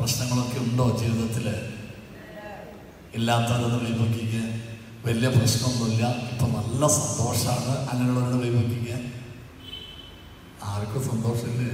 പ്രശ്നങ്ങളൊക്കെ ഉണ്ടോ ജീവിതത്തിൽ ഇല്ലാത്തവരൊന്ന് കൈപൊക്കിക്ക് വലിയ പ്രശ്നമൊന്നുമില്ല ഇപ്പം നല്ല സന്തോഷമാണ് അങ്ങനെയുള്ളവരുടെ കൈപൊക്കിക്ക് ആർക്കും സന്തോഷമില്ലേ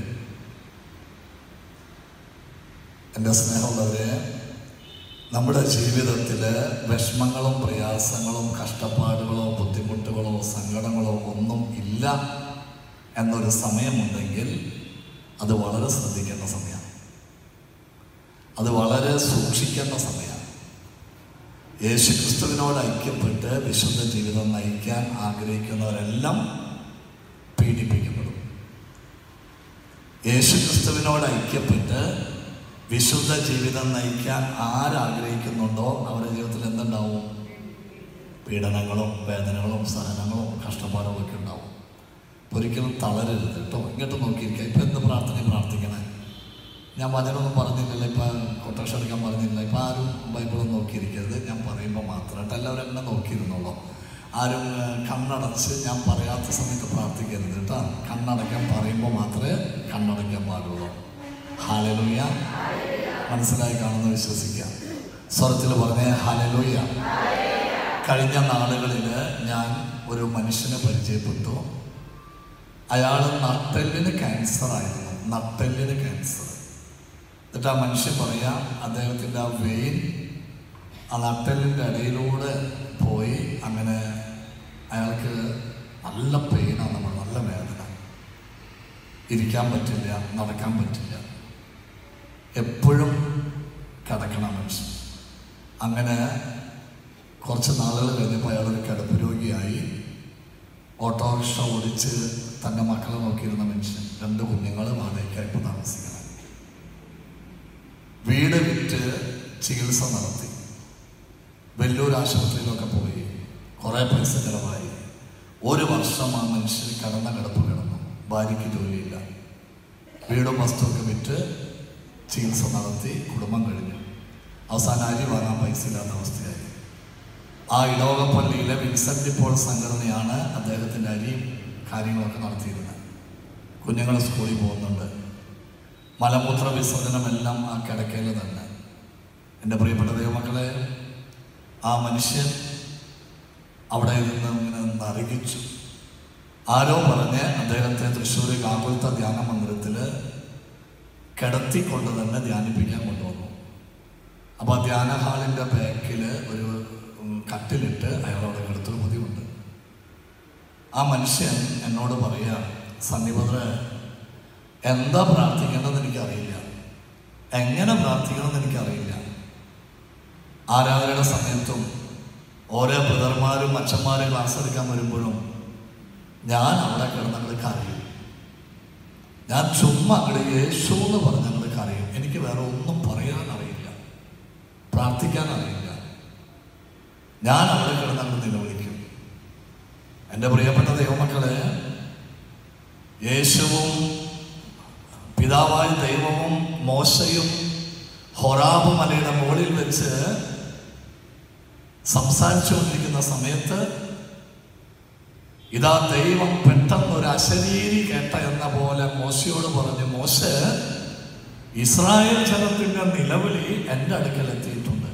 എൻ്റെ സ്നേഹമുള്ളവരെ നമ്മുടെ ജീവിതത്തിൽ വിഷമങ്ങളും പ്രയാസങ്ങളും കഷ്ടപ്പാടുകളോ ബുദ്ധിമുട്ടുകളോ സങ്കടങ്ങളോ ഒന്നും ഇല്ല എന്നൊരു സമയമുണ്ടെങ്കിൽ അത് വളരെ ശ്രദ്ധിക്കേണ്ട സമയമാണ് അത് വളരെ സൂക്ഷിക്കേണ്ട സമയമാണ് യേശുക്രിസ്തുവിനോട് ഐക്യപ്പെട്ട് വിശുദ്ധ ജീവിതം നയിക്കാൻ ആഗ്രഹിക്കുന്നവരെല്ലാം പീഡിപ്പിക്കപ്പെടും യേശുക്രിസ്തുവിനോട് ഐക്യപ്പെട്ട് വിശുദ്ധ ജീവിതം നയിക്കാൻ ആരാഗ്രഹിക്കുന്നുണ്ടോ അവരുടെ ജീവിതത്തിൽ എന്തുണ്ടാവും പീഡനങ്ങളും വേദനകളും സഹനങ്ങളും കഷ്ടപ്പാടുകളും ഒക്കെ ഉണ്ടാവും ഒരിക്കലും തളരരുത് കേട്ടോ ഇങ്ങോട്ട് നോക്കിയിരിക്കുക ഇപ്പം എന്ത് പ്രാർത്ഥന പ്രാർത്ഥിക്കണേ ഞാൻ വചനമൊന്നും പറഞ്ഞില്ലല്ലോ ഇപ്പം കൊട്ടേഷൻ എടുക്കാൻ പറഞ്ഞില്ല ഇപ്പം ആരും ബൈബിളൊന്നും നോക്കിയിരിക്കരുത് ഞാൻ പറയുമ്പോൾ മാത്രം കേട്ടോ എല്ലാവരും എന്നെ നോക്കിയിരുന്നോളൂ ആരും ഏഹ്, കണ്ണടച്ച് ഞാൻ പറയാത്ത സമയത്ത് പ്രാർത്ഥിക്കരുത് കേട്ടോ കണ്ണടയ്ക്കാൻ പറയുമ്പോൾ മാത്രമേ കണ്ണടയ്ക്കാൻ പാടുള്ളൂ ഹാലലൂയ മനസ്സിലായി കാണുന്ന വിശ്വസിക്കാം സ്വരത്തിൽ പറഞ്ഞേ ഹാലലൂയ കഴിഞ്ഞ നാളുകളിൽ ഞാൻ ഒരു മനുഷ്യനെ പരിചയപ്പെട്ടു അയാൾ നട്ടെല്ലിന് ക്യാൻസർ ആയിരുന്നു നട്ടെല്ലിന് ക്യാൻസർ എന്നിട്ട് ആ മനുഷ്യൻ പറയാം അദ്ദേഹത്തിൻ്റെ ആ വെയിൻ ആ നട്ടെല്ലിൻ്റെ ഇടയിലൂടെ പോയി അങ്ങനെ അയാൾക്ക് നല്ല പെയിനാണ് നമ്മൾ നല്ല വേദന ഇരിക്കാൻ പറ്റില്ല നടക്കാൻ പറ്റില്ല എപ്പോഴും കിടക്കണം മനുഷ്യൻ അങ്ങനെ കുറച്ച് നാളുകൾ കഴിഞ്ഞപ്പോൾ അയാളൊരു കിടപ്പ് രോഗിയായി ഓട്ടോറിക്ഷ ഓടിച്ച് തൻ്റെ മക്കളെ നോക്കിയിരുന്ന മനുഷ്യൻ രണ്ട് കുഞ്ഞുങ്ങൾ വാടകയ്ക്കായി ഇപ്പോൾ താമസിക്കണം വീട് വിറ്റ് ചികിത്സ നടത്തി വെല്ലൂർ ആശുപത്രിയിലൊക്കെ പോയി കുറേ പൈസ ചിലവായി ഒരു വർഷം ആ മനുഷ്യൻ കടന്ന കിടപ്പ് കിടന്നു ഭാര്യയ്ക്ക് ജോലിയില്ല വീടും വസ്തുവൊക്കെ വിറ്റ് ചികിത്സ നടത്തി കുടുംബം കഴിഞ്ഞു അവസാനം അരി വാങ്ങാൻ പൈസ ഇല്ലാത്ത അവസ്ഥയായി ആ ഇടവകപ്പള്ളിയിലെ വിൻസെന്റ് പോൾ സംഘടനയാണ് അദ്ദേഹത്തിൻ്റെ അരിയും കാര്യങ്ങളൊക്കെ നടത്തിയിരുന്നത് കുഞ്ഞുങ്ങൾ സ്കൂളിൽ പോകുന്നുണ്ട് മലമൂത്ര വിസർജനമെല്ലാം ആ കിടക്കയിൽ തന്നെ എൻ്റെ പ്രിയപ്പെട്ട ദൈവമക്കളെ ആ മനുഷ്യൻ അവിടെ നിന്ന് ഇങ്ങനെ നരകിച്ചു ആരോ പറഞ്ഞ് അദ്ദേഹത്തെ തൃശ്ശൂർ കാകുൽത്ത ധ്യാന മന്ദിരത്തിൽ കിടത്തിക്കൊണ്ട് തന്നെ ധ്യാനിപ്പിക്കാൻ കൊണ്ടുവന്നു അപ്പോൾ ആ ധ്യാന ഹാളിൻ്റെ ബാക്കിൽ ഒരു ഉം, കട്ടിലിട്ട് അയാളവിടെ കിടത്തൊരു പതിവുണ്ട് ആ മനുഷ്യൻ എന്നോട് പറയാ സന്നിപത്ര എന്താ പ്രാർത്ഥിക്കേണ്ടതെന്ന് എനിക്കറിയില്ല എങ്ങനെ പ്രാർത്ഥിക്കണമെന്ന് എനിക്കറിയില്ല ആരാധനയുടെ സമയത്തും ഓരോ ബ്രദർമാരും അച്ഛന്മാരും ക്ലാസ് എടുക്കാൻ വരുമ്പോഴും ഞാൻ അവിടെ കിടന്നങ്ങൾ കരയും ഞാൻ ചുമ്മാ അങ്ങോട്ട് യേശു എന്ന് പറഞ്ഞ അങ്ങോട്ട് കരയും എനിക്ക് വേറെ ഒന്നും പറയാൻ അറിയില്ല പ്രാർത്ഥിക്കാൻ അറിയില്ല ഞാൻ അവിടെ കിടന്ന് അങ്ങോട്ട് നിലവിളിക്കും എൻ്റെ പ്രിയപ്പെട്ട ദൈവമക്കളെ യേശുവും പിതാവായ ദൈവവും മോശയും ഹൊറാബ് മലയുടെ മുകളിൽ വെച്ച് സംസാരിച്ചുകൊണ്ടിരിക്കുന്ന സമയത്ത് ഇതാ ദൈവം പെട്ടെന്ന് ഒരു അശരീരി കേട്ട എന്ന പോലെ മോശയോട് പറഞ്ഞു മോശ ഇസ്രായേൽ ജനത്തിന്റെ നിലവിളി എൻ്റെ അടുക്കൽ എത്തിയിട്ടുണ്ട്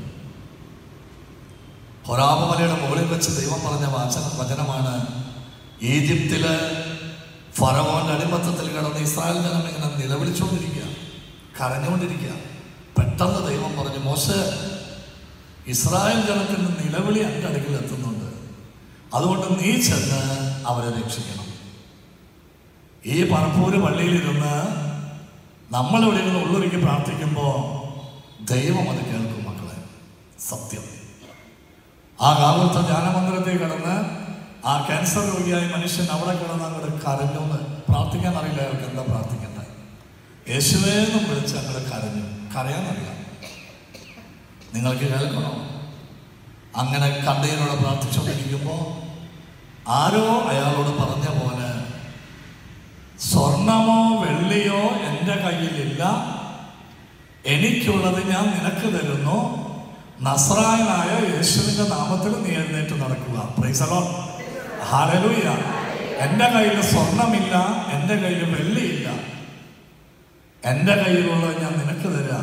ഹൊറാബമലയുടെ മുകളിൽ വെച്ച് ദൈവം പറഞ്ഞ വാചന വചനമാണ് ഈജിപ്തില് ഫറവോന്റെ അടിമത്തത്തിൽ കിടന്ന് ഇസ്രായേൽ ജനം ഇങ്ങനെ നിലവിളിച്ചുകൊണ്ടിരിക്കുക കരഞ്ഞുകൊണ്ടിരിക്കുക പെട്ടെന്ന് ദൈവം പറഞ്ഞു മോശ ഇസ്രായേൽ ജനത്തിന്റെ നിലവിളി എൻ്റെ അടുക്കൽ എത്തുന്നുണ്ട് അതുകൊണ്ട് നീ ചെന്ന് അവരെ രക്ഷിക്കണം ഈ പറപ്പൂര് പള്ളിയിലിരുന്ന് നമ്മളിവിടെ ഇരുന്ന് ഉള്ളൊരുക്കി പ്രാർത്ഥിക്കുമ്പോൾ ദൈവം അത് കേൾക്കും മക്കളെ സത്യം ആ കാലത്തെ ധ്യാനമന്ദിരത്തിൽ കിടന്ന് ആ ക്യാൻസർ രോഗിയായ മനുഷ്യൻ അവിടെ കിടന്ന് അങ്ങോട്ട് കരഞ്ഞു എന്ന് പ്രാർത്ഥിക്കാൻ അറിയില്ല അയാൾക്ക് എന്താ പ്രാർത്ഥിക്കണ്ടേ യേശുവേന്നും വിളിച്ച് അങ്ങോട്ട് കരഞ്ഞു കരയാനറിയാം നിങ്ങൾക്ക് കേൾക്കണോ അങ്ങനെ കണ്ടയിലൂടെ പ്രാർത്ഥിച്ചുകൊണ്ടിരിക്കുമ്പോൾ ആരോ അയാളോട് പറഞ്ഞ പോലെ സ്വർണമോ വെള്ളിയോ എൻ്റെ കയ്യിലില്ല എനിക്കുള്ളത് ഞാൻ നിനക്ക് തരുന്നു നസ്രായനായ യേശുവിന്റെ നാമത്തിൽ നീ എഴുന്നേറ്റ് നടക്കുക പ്രൈസലോ ഹാലലൂയ എൻ്റെ കയ്യിൽ സ്വർണമില്ല എൻ്റെ കയ്യിൽ വെള്ളിയില്ല എൻ്റെ കയ്യിലുള്ളത് ഞാൻ നിനക്ക് തരാം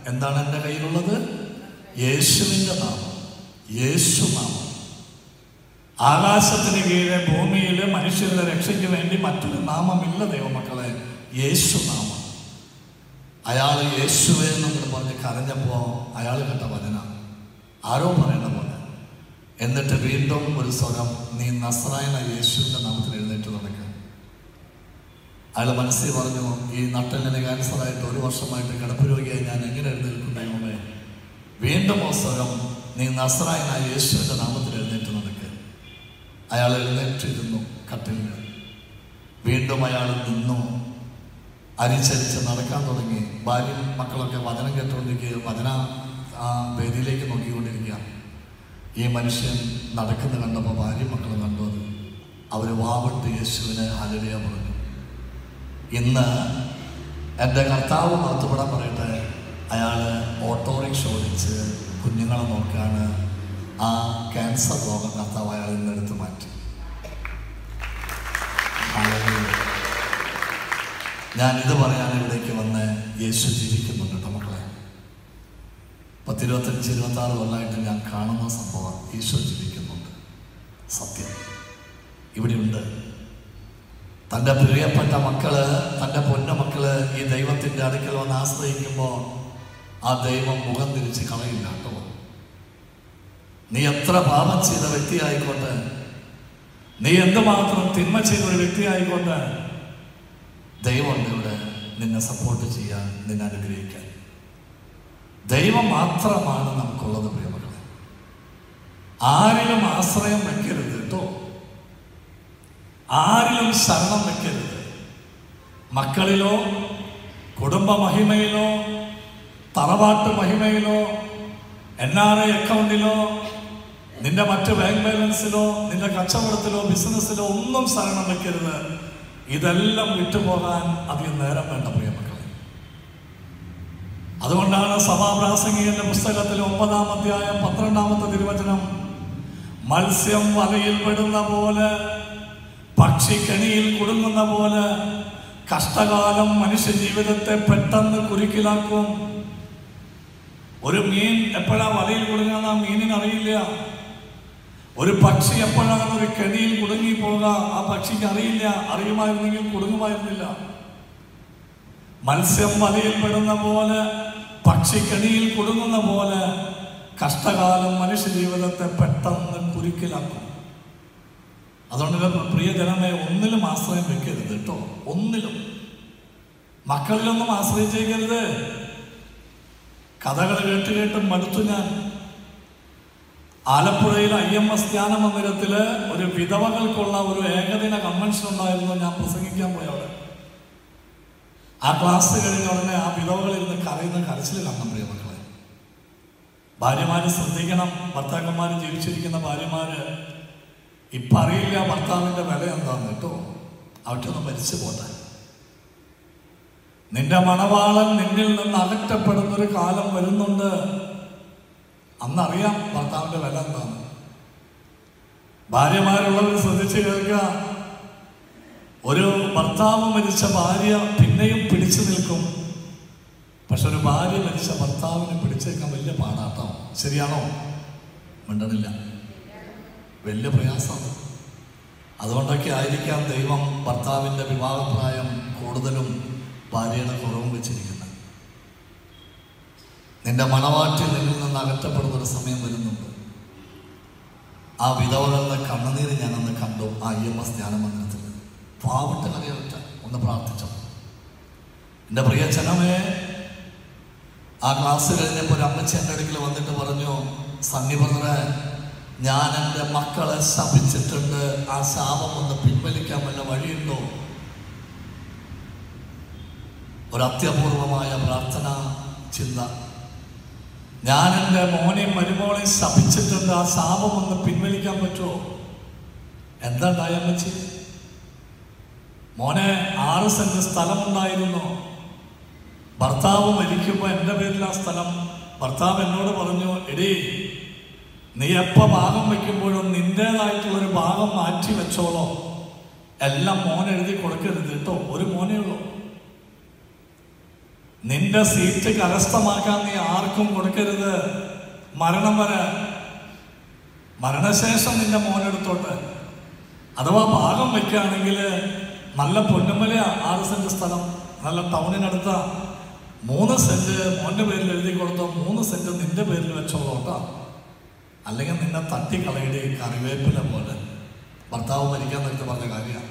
എന്താണ് എൻ്റെ കയ്യിലുള്ളത് യേശുവിൻ്റെ നാമം യേശു നാമം ആകാശത്തിന് കീഴെ ഭൂമിയിൽ മനുഷ്യരുടെ രക്ഷയ്ക്ക് വേണ്ടി മറ്റൊരു നാമമില്ല ദൈവമക്കളെ യേശു നാമം അയാൾ യേശുവെ എന്നൊക്കെ പറഞ്ഞ് കരഞ്ഞപ്പോൾ അയാൾ കേട്ട വചന ആരോ പറയണ പോലെ എന്നിട്ട് വീണ്ടും ഒരു സ്വരം നീ നസ്രായന യേശുവിൻ്റെ നാമത്തിൽ എഴുന്നേറ്റ് നടക്കുക അയാൾ മനസ്സിൽ പറഞ്ഞു ഈ നട്ടലിന് ക്യാൻസറായിട്ട് ഒരു വർഷമായിട്ട് കിടപ്പ് രോഗിയായി ഞാൻ എങ്ങനെ എഴുന്നേൽക്കും ദൈവമേ വീണ്ടും ആ സ്വരം നീ നസ്രായന യേശുവിൻ്റെ നാമത്തിൽ എഴുന്നേറ്റ് നടക്കുക അയാൾ എഴുന്നേറ്റിരുന്നു കട്ടിലിൽ വീണ്ടും അയാൾ നിന്നു അരിച്ചരിച്ച് നടക്കാൻ തുടങ്ങി ഭാര്യയും മക്കളൊക്കെ വചനം കേട്ടുകൊണ്ടിരിക്കുക വചന ആ വേദിയിലേക്ക് നോക്കിക്കൊണ്ടിരിക്കുക ഈ മനുഷ്യൻ നടക്കുന്ന കണ്ടപ്പോൾ ഭാര്യയും മക്കളും കണ്ടു അത് അവർ വാവിട്ട് യേശുവിനെ ഹലലിയ പറഞ്ഞു ഇന്ന് എൻ്റെ കർത്താവ് നടത്തപ്പെടാൻ പറയട്ടെ അയാൾ ഓട്ടോറിക്ഷ ഓടിച്ച് കുഞ്ഞുങ്ങളെ നോക്കാണ് ആ ക്യാൻസർ രോഗം കർത്താവ് അയാൾ ഇന്ന് എടുത്ത് മാറ്റി ഹല്ലേലൂയ. ഞാൻ ഇത് പറയാൻ ഇവിടേക്ക് വന്ന് യേശു ജീവിക്കുന്നുണ്ട് കേട്ടോ മക്കളെ പത്തിരുപത്തഞ്ച് ഇരുപത്തി ആറ് കൊല്ലമായിട്ട് ഞാൻ കാണുന്ന സംഭവം ഈശോ ജീവിക്കുന്നുണ്ട് സത്യം ഇവിടെയുണ്ട് തൻ്റെ പ്രിയപ്പെട്ട മക്കള് തൻ്റെ പൊന്ന മക്കള് ഈ ദൈവത്തിൻ്റെ അടുക്കൽ വന്ന് ആശ്രയിക്കുമ്പോൾ ആ ദൈവം മുഖം തിരിച്ച് കളയില്ല കേട്ടോ നീ എത്ര പാപം ചെയ്ത വ്യക്തിയായിക്കോട്ടെ നീ എന്തുമാത്രം തിന്മ ചെയ്ത ഒരു വ്യക്തിയായിക്കോട്ടെ ദൈവമുണ്ട് ഇവിടെ നിന്നെ സപ്പോർട്ട് ചെയ്യാൻ നിന്നെ അനുഗ്രഹിക്കാൻ ദൈവം മാത്രമാണ് നമുക്കുള്ളത് പ്രിയമക്കളെ ആരിലും ആശ്രയം വെക്കരുത് കേട്ടോ ആരിലും ശരണം വെക്കരുത് മക്കളിലോ കുടുംബ മഹിമയിലോ തറവാട്ട് മഹിമയിലോ എൻ ആർ ഐ അക്കൗണ്ടിലോ നിന്റെ മറ്റ് ബാങ്ക് ബാലൻസിലോ നിന്റെ കച്ചവടത്തിലോ ബിസിനസ്സിലോ ഒന്നും ശരണം വെക്കരുത് ഇതെല്ലാം വിട്ടുപോകാൻ അധികം നേരം വേണ്ട പ്രിയമക്കളെ അതുകൊണ്ടാണ് സഭാപ്രാസംഗികന്റെ പുസ്തകത്തിൽ ഒമ്പതാം അധ്യായം പന്ത്രണ്ടാമത്തെ തിരുവചനം മത്സ്യം വലയിൽ പെടുന്ന പോലെ പക്ഷി കെണിയിൽ കുടുങ്ങുന്ന പോലെ കഷ്ടകാലം മനുഷ്യ ജീവിതത്തെ പെട്ടെന്ന് കുരുക്കിലാക്കും ഒരു മീൻ എപ്പോഴാ വലയിൽ കുടുങ്ങുന്ന ആ മീനിന് അറിയില്ല ഒരു പക്ഷി എപ്പോഴാണ് ഒരു കെണിയിൽ കുടുങ്ങി പോവുക ആ പക്ഷിക്ക് അറിയില്ല അറിയുമായിരുന്നെങ്കിൽ കുടുങ്ങുമായിരുന്നില്ല മത്സ്യം വലയിൽ പെടുന്ന പോലെ പക്ഷി കെണിയിൽ കുടുങ്ങുന്ന പോലെ കഷ്ടകാലം മനുഷ്യ ജീവിതത്തെ പെട്ടെന്ന് കുരുക്കിലാക്കും അതുകൊണ്ട് എൻ്റെ പ്രിയ ജനമേ ഒന്നിലും ആശ്രയം വെക്കരുത് കേട്ടോ ഒന്നിലും മക്കളിലൊന്നും ആശ്രയിച്ചേക്കരുത് കഥകൾ കേട്ട് കേട്ട് മടുത്തു ഞാൻ ആലപ്പുഴയിൽ ഐ എം എസ് ധ്യാന മന്ദിരത്തില് ഒരു വിധവകൾക്കുള്ള ഒരു ഏകദിന കൺവെൻഷൻ ഉണ്ടായിരുന്നു ഞാൻ പ്രസംഗിക്കാൻ പോയ അവിടെ ആ ക്ലാസ് കഴിഞ്ഞ ഉടനെ ആ വിധവകളിരുന്ന് കരയുന്ന കരച്ചിൽ കാണണം പ്രിയ മക്കളെ ഭാര്യമാര് ശ്രദ്ധിക്കണം ഭർത്താക്കന്മാര് ജീവിച്ചിരിക്കുന്ന ഭാര്യമാര് ഇപ്പൊ അറിയില്ല ഭർത്താവിന്റെ വില എന്താന്ന് കേട്ടോ അവറ്റൊന്ന് മരിച്ചു പോട്ടെ നിന്റെ മണവാളൻ നിന്നിൽ നിന്ന് അകറ്റപ്പെടുന്ന ഒരു കാലം വരുന്നുണ്ട് അന്നറിയാം ഭർത്താവിന്റെ വില എന്താണ് ഭാര്യമാരുള്ളവർ ശ്രദ്ധിച്ച് കേൾക്കുക ഒരു ഭർത്താവ് മരിച്ച ഭാര്യ പിന്നെയും പിടിച്ചു നിൽക്കും പക്ഷെ ഒരു ഭാര്യ മരിച്ച ഭർത്താവിനെ പിടിച്ചേക്കാൻ വലിയ പാടാട്ടോ ശരിയാണോ മിണ്ടണില്ല വലിയ പ്രയാസമാണ് അതുകൊണ്ടൊക്കെ ആയിരിക്കാം ദൈവം ഭർത്താവിൻ്റെ വിവാഹപ്രായം കൂടുതലും ഭാര്യയുടെ കുറവും വെച്ചിരിക്കുന്നത് നിന്റെ മണവാട്ടി നിന്നിൽ നിന്ന് അകറ്റപ്പെടുന്ന ഒരു സമയം വരുന്നുണ്ട് ആ വിധവകളുടെ കണ്ണുനീര് ഞാനന്ന് കണ്ടു ആ ഇ എം എസ് ധ്യാന മന്ദിരത്തിൽ പാവട്ട കറിയൊറ്റ ഒന്ന് പ്രാർത്ഥിച്ചു എൻ്റെ പ്രിയ ജനമേ ആ ക്ലാസ് കഴിഞ്ഞപ്പോൾ ഒരു അമ്മച്ചി എൻ്റെ അടുക്കൽ വന്നിട്ട് പറഞ്ഞു സണ്ണി ബ്രദറെ ഞാൻ എൻ്റെ മക്കളെ ശപിച്ചിട്ടുണ്ട് ആ ശാപം ഒന്ന് പിൻവലിക്കാൻ വല്ല വഴിയുണ്ടോ ഒരു അത്യപൂർവമായ പ്രാർത്ഥന ചിന്ത ഞാൻ എൻ്റെ മോനെയും മരുമോളെയും ശപിച്ചിട്ടുണ്ട് ആ ശാപം ഒന്ന് പിൻവലിക്കാൻ പറ്റുമോ എന്താ അമ്മച്ചി മോനെ ആറ് സെന്റ് സ്ഥലമുണ്ടായിരുന്നു ഭർത്താവ് മരിക്കുമ്പോൾ എൻ്റെ പേരിൽ ആ സ്ഥലം ഭർത്താവ് എന്നോട് പറഞ്ഞു എടീ നീ എപ്പോ ഭാഗം വെക്കുമ്പോഴും നിന്റേതായിട്ടുള്ളൊരു ഭാഗം മാറ്റി വെച്ചോളോ എല്ലാം മോൻ എഴുതി കൊടുക്കരുത് കേട്ടോ ഒരു മോനേ ഉള്ളൂ നിന്റെ സീറ്റ് കരസ്ഥമാക്കാൻ നീ ആർക്കും കൊടുക്കരുത് മരണം വരെ മരണശേഷം നിന്റെ മോനെടുത്തോട്ട് അഥവാ ഭാഗം വെക്കുകയാണെങ്കിൽ നല്ല പൊന്നുമല ആറ് സെന്റ് സ്ഥലം നല്ല ടൗണിനടുത്ത മൂന്ന് സെന്റ് മോന്റെ പേരിൽ എഴുതി കൊടുത്തോ മൂന്ന് സെന്റ് നിന്റെ പേരിൽ വെച്ചോളൂട്ടോ അല്ലെങ്കിൽ നിന്നെ തട്ടിക്കളയുടെ കറിവേപ്പില പോലെ ഭർത്താവ് മരിക്കാൻ നേരത്തെ പറഞ്ഞ കാര്യമാണ്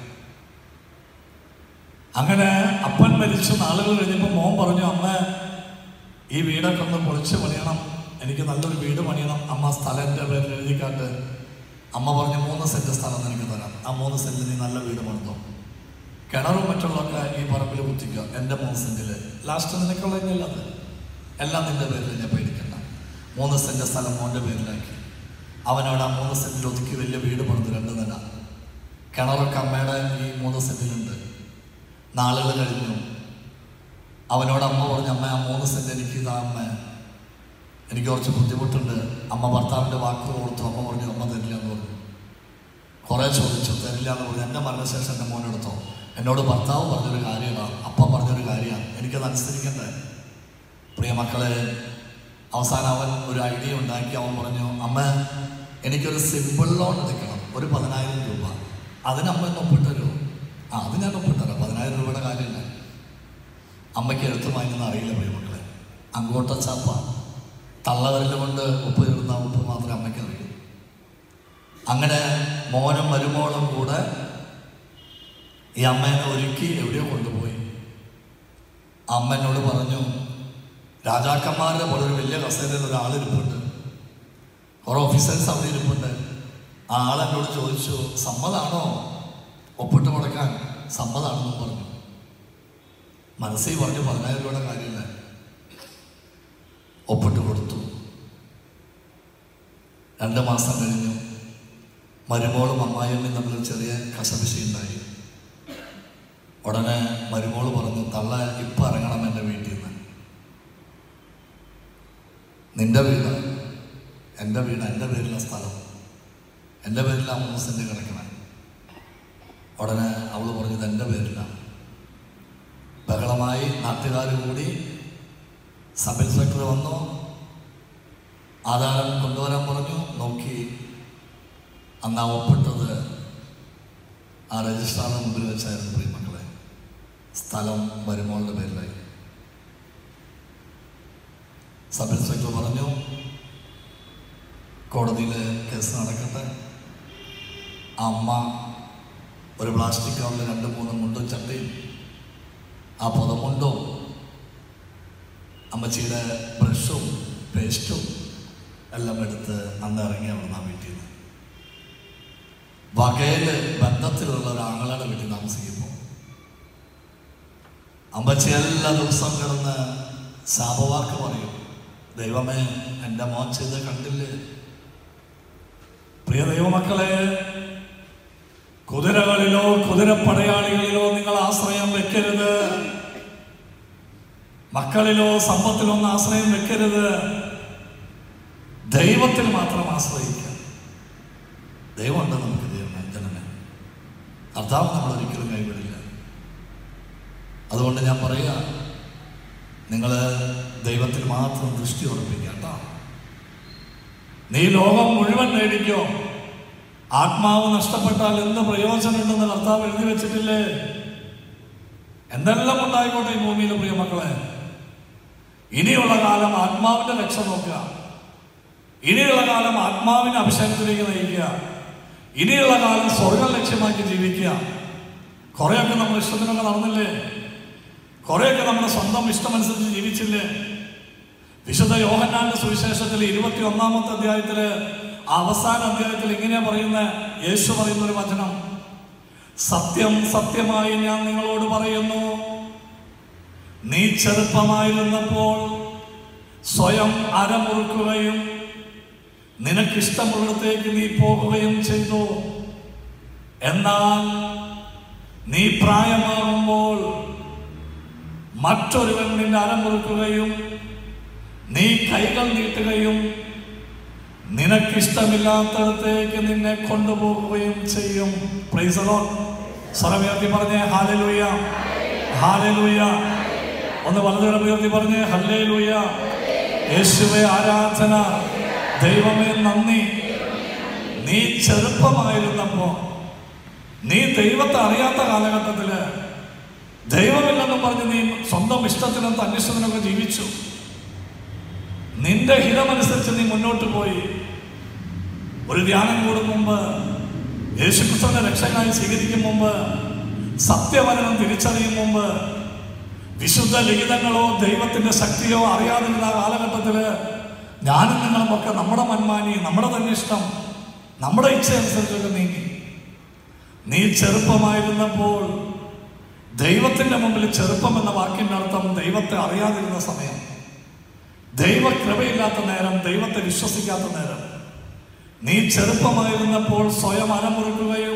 അങ്ങനെ അപ്പൻ മരിച്ചു നാളുകൾ കഴിഞ്ഞപ്പോൾ മോൻ പറഞ്ഞു അമ്മ ഈ വീടൊക്കെ ഒന്ന് പൊളിച്ച് പണിയണം എനിക്ക് നല്ലൊരു വീട് പണിയണം അമ്മ സ്ഥലം എൻ്റെ പേരിൽ എഴുതിക്കാട്ട് അമ്മ പറഞ്ഞു മൂന്ന് സെന്റ് സ്ഥലം നിനക്ക് തരാം ആ മൂന്ന് സെന്റിൽ നീ നല്ല വീട് പണിതോ കിണറും മറ്റുള്ളതൊക്കെ ഈ പറമ്പിൽ കുത്തിക്കുക എൻ്റെ മൂന്ന് സെന്റിൽ ലാസ്റ്റ് നിനക്കുള്ളതല്ല അത് എല്ലാം നിന്റെ പേരിൽ ഞാൻ പേടിക്കണ്ട മൂന്ന് സെന്റ് സ്ഥലം മോൻ്റെ പേരിലാക്കി അവനവിടെ ആ മൂന്ന് സെന്റിൽ ഒതുക്കി വലിയ വീട് പണിത് രണ്ട് നില കിണറൊക്കെ അമ്മയുടെ ഈ മൂന്ന് സെന്റിലുണ്ട് നാളുകൾ കഴിഞ്ഞു അവനോട് അമ്മ പറഞ്ഞു അമ്മ ആ മൂന്ന് സെന്റ് എനിക്ക് ഇതാ അമ്മ എനിക്ക് കുറച്ച് ബുദ്ധിമുട്ടുണ്ട് അമ്മ ഭർത്താവിൻ്റെ വാക്ക് കൊടുത്തു അമ്മ പറഞ്ഞു അമ്മ തരില്ല എന്ന് പറഞ്ഞു കുറേ ചോദിച്ചു തരില്ല എന്ന് പറഞ്ഞു എൻ്റെ മരണശേഷം എൻ്റെ മോനെടുത്തോ എന്നോട് ഭർത്താവ് പറഞ്ഞൊരു കാര്യമാണ് അപ്പ പറഞ്ഞൊരു കാര്യമാണ് എനിക്കത് അനുസരിക്കണ്ടേ പ്രിയ മക്കളെ അവസാനം അവൻ ഒരു ഐഡിയ ഉണ്ടാക്കി അവൻ പറഞ്ഞു അമ്മ എനിക്കൊരു സിമ്പിൾ ലോൺ എടുക്കണം ഒരു പതിനായിരം രൂപ അതിന് അമ്മ ഒന്ന് ഒപ്പിട്ടരുമോ ആ അത് ഞാൻ ഒപ്പിട്ടരാം പതിനായിരം രൂപയുടെ കാര്യമില്ല അമ്മയ്ക്ക് എഴുത്ത് വാങ്ങുന്ന അറിയില്ല പ്രിയമക്കളെ അങ്ങോട്ട ചാപ്പ തള്ളവരൽ കൊണ്ട് ഉപ്പ് ചേർന്ന ഉപ്പ് മാത്രമേ അമ്മയ്ക്ക് അറിയൂ അങ്ങനെ മോനും മരുമോളും കൂടെ ഈ അമ്മേനെ ഒരുക്കി എവിടെയോ കൊണ്ടുപോയി അമ്മ എന്നോട് പറഞ്ഞു രാജാക്കന്മാരുടെ പോലെ ഒരു വലിയ കസേരയിൽ ഒരാൾ ഇരിപ്പുണ്ട് കുറെ ഓഫീസേഴ്സ് അവിടെ ഇരിപ്പുണ്ട് ആ ആൾ എന്നോട് ചോദിച്ചു സമ്മതാണോ ഒപ്പിട്ട് മുടക്കാൻ സമ്മതാണെന്നും പറഞ്ഞു മനസ്സിൽ പറഞ്ഞു പതിനായിരം രൂപയുടെ കാര്യമില്ല ഒപ്പിട്ട് കൊടുത്തു രണ്ട് മാസം കഴിഞ്ഞു മരുമോളും അമ്മായിയമ്മയും തമ്മിൽ ചെറിയ കശപിശയുണ്ടായി ഉടനെ മരുമോള് പറഞ്ഞു തള്ള ഇപ്പം ഇറങ്ങണം എൻ്റെ വീട്ടിൽ നിന്ന് നിന്റെ വീട് എൻ്റെ വീട് എൻ്റെ പേരിലെ സ്ഥലം എൻ്റെ പേരിലാ മൂന്ന് സെൻറ്റ് കിടക്കണേ ഉടനെ അവൾ പറഞ്ഞത് എൻ്റെ പേരിലാണ് ബഹളമായി നാട്ടുകാർ കൂടി സബ് ഇൻസ്പെക്ടർ വന്നു ആധാരം കൊണ്ടുവരാൻ പറഞ്ഞു നോക്കി അന്ന് ആ ഒപ്പിട്ടത് ആ രജിസ്ട്രാറിന് മുമ്പിൽ വെച്ചായിരുന്നു പ്രിയമക്കളെ സ്ഥലം മരുമോളുടെ പേരിലായി സബ് ഇൻസ്പെക്ടർ പറഞ്ഞു കോടതിയിൽ കേസ് നടക്കട്ടെ ആ അമ്മ ഒരു പ്ലാസ്റ്റിക് കവറിൽ രണ്ട് മൂന്ന് മുണ്ടും ചട്ടയും ആ പുതമുണ്ടും അമ്മച്ചിയുടെ ബ്രഷും പേസ്റ്റും എല്ലാം എടുത്ത് അന്ന് ഇറങ്ങി അവിടുന്ന് ആ വീട്ടിൽ നിന്ന് വകയില് ബന്ധത്തിലുള്ള ഒരു ആങ്ങളുടെ വീട്ടിൽ താമസിക്കുമ്പോൾ അമ്മച്ചി എല്ലാ ദിവസവും കിടന്ന് ശാപവാക്ക് പറയും ദൈവമേ എൻ്റെ മോൻ ചെയ്ത് കണ്ടില്ലേ പ്രിയ ദൈവമക്കളെ കുതിരകളിലോ കുതിരപ്പടയാളികളിലോ നിങ്ങൾ ആശ്രയം വെക്കരുത് മക്കളിലോ സമ്പത്തിലോ ഒന്നും ആശ്രയം വെക്കരുത് ദൈവത്തിൽ മാത്രം ആശ്രയിക്കുക ദൈവമുണ്ട് നമുക്ക് ദൈവമേ ജനമേ കർത്താവ് നമ്മൾ ഒരിക്കലും കൈവിടില്ല അതുകൊണ്ട് ഞാൻ പറയുക നിങ്ങൾ ദൈവത്തിൽ മാത്രം ദൃഷ്ടി ഉറപ്പിക്കുക കേട്ടോ നീ ലോകം മുഴുവൻ നേടിക്കോ ആത്മാവ് നഷ്ടപ്പെട്ടാൽ എന്ത് പ്രയോജനമുണ്ടെന്ന് കർത്താവ് എഴുതി വെച്ചിട്ടില്ലേ എന്തെല്ലാം ഉണ്ടായിക്കോട്ടെ ഈ ഭൂമിയിലെ പ്രിയമക്കളെ ഇനിയുള്ള കാലം ആത്മാവിന്റെ രക്ഷ നോക്കുക ഇനിയുള്ള കാലം ആത്മാവിന്റെ അഭിഷേകത്തിലേക്ക് നയിക്കുക ഇനിയുള്ള കാലം സ്വർഗം ലക്ഷ്യമാക്കി ജീവിക്കുക കുറെയൊക്കെ നമ്മൾ ഇഷ്ടത്തിനൊക്കെ നടന്നില്ലേ കുറെയൊക്കെ നമ്മുടെ സ്വന്തം ഇഷ്ടമനുസരിച്ച് ജീവിച്ചില്ലേ വിശുദ്ധ യോഹന്നാന്റെ സുവിശേഷത്തിൽ ഇരുപത്തി ഒന്നാമത്തെ അധ്യായത്തില് ആ അവസാന അധ്യായത്തിൽ ഇങ്ങനെയാ പറയുന്ന യേശു പറയുന്ന ഒരു വചനം സത്യം സത്യമായി ഞാൻ നിങ്ങളോട് പറയുന്നു നീ ചെറുപ്പമായിരുന്നപ്പോൾ സ്വയം അരമുറുക്കുകയും നിനക്കിഷ്ടമുള്ളിടത്തേക്ക് നീ പോകുകയും ചെയ്തു എന്നാൽ നീ പ്രായമാകുമ്പോൾ മറ്റൊരുവൻ നിന്റെ അരമുറുക്കുകയും നീ കൈകൾ നീട്ടുകയും നിനക്കിഷ്ടമില്ലാത്തടത്തേക്ക് നിന്നെ കൊണ്ടുപോകുകയും ചെയ്യും പ്രൈസലോ സ്വരമേർത്തി പറഞ്ഞേ ഹാലലൂയ ഹാലലൂയ ഒന്ന് വലതുകരം ഉയർത്തി പറഞ്ഞേ ഹല്ലേ ലൂയ യേശുവെ ആരാധന ദൈവമേ നന്ദി നീ ചെറുപ്പമായിരുന്നപ്പോ നീ ദൈവത്തെ അറിയാത്ത കാലഘട്ടത്തില് ദൈവമില്ലെന്നും പറഞ്ഞ് നീ സ്വന്തം ഇഷ്ടത്തിനും തന്നിഷ്ടത്തിനൊക്കെ ജീവിച്ചു നിന്റെ ഹിതമനുസരിച്ച് നീ മുന്നോട്ട് പോയി ഒരു ധ്യാനം കൂടും മുമ്പ് യേശുക്രിസ്തുവിനെ രക്ഷകനായി സ്വീകരിക്കും മുമ്പ് സത്യവചനം തിരിച്ചറിയും മുമ്പ് വിശുദ്ധ ലിഖിതങ്ങളോ ദൈവത്തിന്റെ ശക്തിയോ അറിയാതിരുന്ന ആ കാലഘട്ടത്തില് ഞാനും നിങ്ങളുമൊക്കെ നമ്മുടെ മന്മാനി നമ്മുടെ തന്നെ ഇഷ്ടം നമ്മുടെ ഇച്ഛ അനുസരിച്ചൊക്കെ നീങ്ങി നീ ചെറുപ്പമായിരുന്നപ്പോൾ ദൈവത്തിന്റെ മുമ്പിൽ ചെറുപ്പം എന്ന വാക്കിന്റെ അർത്ഥം ദൈവത്തെ അറിയാതിരുന്ന സമയം ദൈവകൃപയില്ലാത്ത നേരം ദൈവത്തെ വിശ്വസിക്കാത്ത നേരം നീ ചെറുപ്പമായിരുന്നപ്പോൾ സ്വയം അരമുറുക്കുകയും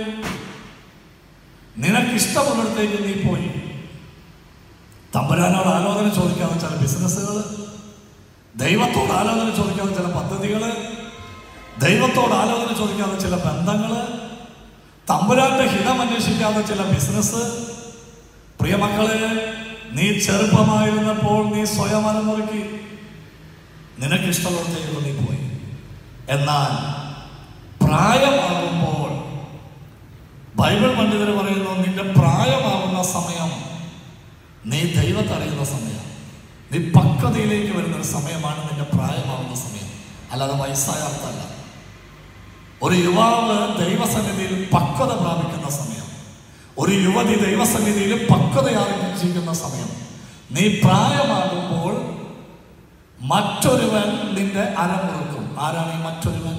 നിനക്കിഷ്ടമുള്ളിടത്തേക്ക് നീ പോയി തമ്പുരാനോട് ആലോചന ചോദിക്കാതെ ചില ബിസിനസ്സുകൾ ദൈവത്തോട് ആലോചന ചോദിക്കാതെ ചില പദ്ധതികൾ ദൈവത്തോട് ആലോചന ചോദിക്കാതെ ചില ബന്ധങ്ങൾ തമ്പുരാന്റെ ഹിതം അന്വേഷിക്കാതെ ചില ബിസിനസ് പ്രിയമക്കളെ നീ ചെറുപ്പമായിരുന്നപ്പോൾ നീ സ്വയം അരമുറുക്കി നിനക്കിഷ്ടമുള്ളത്തേക്ക് നീ പോയി എന്നാൽ പ്രായമാകുമ്പോൾ ബൈബിൾ പണ്ഡിതർ പറയുന്നു നിന്റെ പ്രായമാകുന്ന സമയം നീ ദൈവത്തെ അറിയുന്ന സമയം നീ പക്വതയിലേക്ക് വരുന്ന ഒരു സമയമാണ് നിന്റെ പ്രായമാകുന്ന സമയം അല്ലാതെ വയസ്സായ അർത്ഥമല്ല ഒരു യുവാവ് ദൈവസന്നിധിയിൽ പക്വത പ്രാപിക്കുന്ന സമയം ഒരു യുവതി ദൈവസന്നിധിയിൽ പക്വത ആർജിക്കുന്ന സമയം നീ പ്രായമാകുമ്പോൾ മറ്റൊരുവൻ നിന്റെ അരമുറുക്കും ആരാണ് ഈ മറ്റൊരുവൻ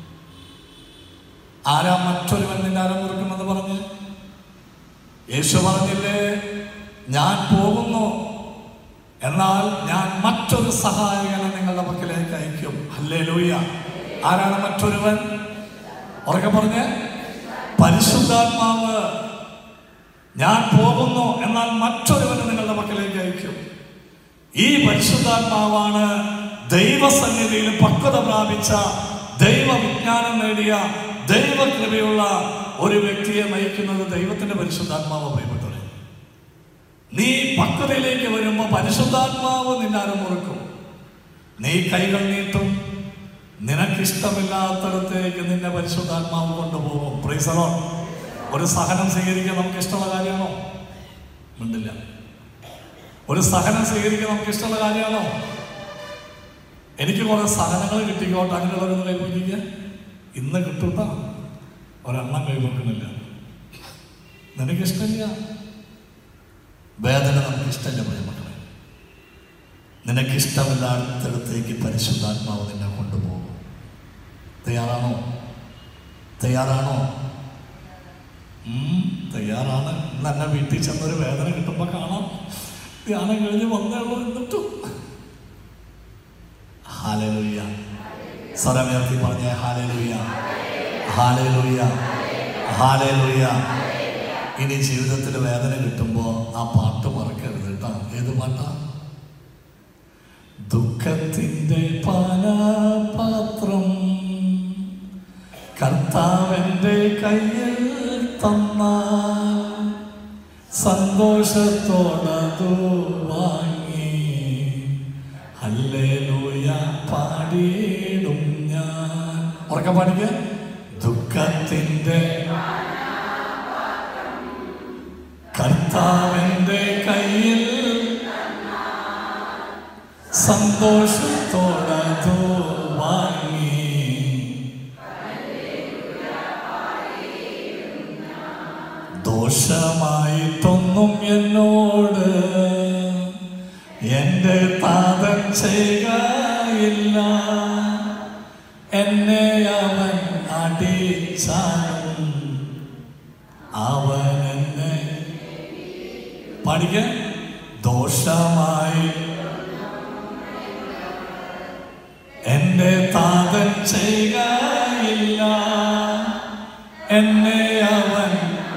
ആരാ മറ്റൊരുവൻ നിന്റെ അരമുറുക്കുമെന്ന് പറഞ്ഞ് യേശു പറഞ്ഞില്ലേ ഞാൻ പോകുന്നു എന്നാൽ ഞാൻ മറ്റൊരു സഹായകനെ നിങ്ങളുടെ പക്കലേക്ക് അയക്കും അല്ലേ ലൂയ ആരാണ് മറ്റൊരുവൻ ഉറക്കെ പറഞ്ഞ് പരിശുദ്ധാത്മാവ് ഞാൻ പോകുന്നു എന്നാൽ മറ്റൊരുവനെ നിങ്ങളുടെ പക്കലേക്ക് അയക്കും ഈ പരിശുദ്ധാത്മാവാണ് ദൈവസന്നിധിയിൽ പക്വത പ്രാപിച്ച ദൈവവിജ്ഞാനം നേടിയ ദൈവകൃപയുള്ള ഒരു വ്യക്തിയെ നയിക്കുന്നത് ദൈവത്തിന്റെ പരിശുദ്ധാത്മാവ് പ്രിയപ്പെട്ടവരെ നീ പക്വതയിലേക്ക് വരുമ്പോൾ പരിശുദ്ധാത്മാവ് നിന്നെ അരമുറുക്കും നീ കൈകൾ നീട്ടും നിനക്കിഷ്ടമില്ലാത്തടത്തേക്ക് നിന്നെ പരിശുദ്ധാത്മാവ് കൊണ്ടുപോകും പ്രീസറോ ഒരു സഹനം സ്വീകരിക്കാൻ നമുക്ക് ഇഷ്ടമുള്ള കാര്യമാണോ മിണ്ടില്ല ഒരു സഹനം സ്വീകരിക്കാൻ നമുക്ക് ഇഷ്ടമുള്ള കാര്യമാണോ എനിക്ക് കുറെ സഹനങ്ങൾ കിട്ടിക്കോട്ടെ അങ്ങനെയുള്ളവരൊന്നും കൈപ്പൊക്കിക്കുക ഇന്ന് കിട്ടൂട്ട ഒരെണ്ണം കൈപ്പൊക്കണില്ല നിനക്കിഷ്ടമില്ല വേദന നമുക്ക് ഇഷ്ടമില്ല പ്രിയമക്കളെ നിനക്കിഷ്ടമില്ലാത്തടത്തേക്ക് പരിശുദ്ധാത്മാവ് നിന്നെ കൊണ്ടുപോകും തയ്യാറാണോ തയ്യാറാണോ ഉം, തയ്യാറാണ് ഇന്ന് എന്നെ വീട്ടിൽ ചെന്നൊരു വേദന കിട്ടുമ്പോ കാണാം ധ്യാനം കഴിഞ്ഞ് വന്നേ ഉള്ളൂ എന്നിട്ടും ഹാലലുയ്യ സ്വരമേർത്തി പറഞ്ഞ ഹാലലുയ്യ ഹാലലുയ്യ ഹാലലുയ്യ ഇനി ജീവിതത്തിൽ വേദന കിട്ടുമ്പോൾ ആ പാട്ട് മറക്കരുത് കേട്ടോ ഏത് പാട്ടാ ദുഃഖത്തിൻ്റെ പാനപാത്രം കർത്താവിൻ്റെ കയ്യിൽ തന്നാൽ സന്തോഷത്തോടതു വാങ്ങി ഹല്ലേലൂയ പാടിയിടും ഞാൻ ഉറക്കം പാടിക്ക ദുഃഖത്തിൻ്റെ കർത്താവിൻ്റെ കയ്യിൽ സന്തോഷത്തോടതു വാങ്ങി ദോഷമായിട്ടൊന്നും എന്നോട് എൻ്റെ താതൻ ചെയ്യുകയില്ല എന്നെ അവൻ അടിച്ചാലും അവൻ എന്നെ പഠിക്ക ദോഷമായി എന്റെ താതൻ ചെയ്യുകയില്ല എന്നെ അവൻ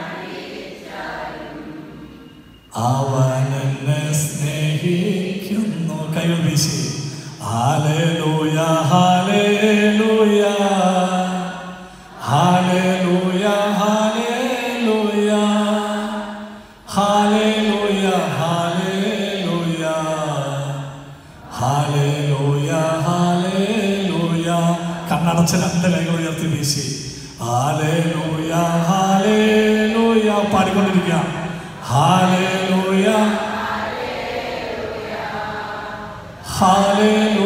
അവൻ എന്നെ സ്നേഹിക്കുന്നു കൈകൾ വീശി hallelujah hallelujah hallelujah hallelujah hallelujah hallelujah അടച്ച രണ്ട് കൈകൾ ഉയർത്തി വീശി ഹാലേലൂയ ഹാലേലൂയ പാടിക്കൊണ്ടിരിക്കുക ഹാലേലൂയ ഹാലേലൂയ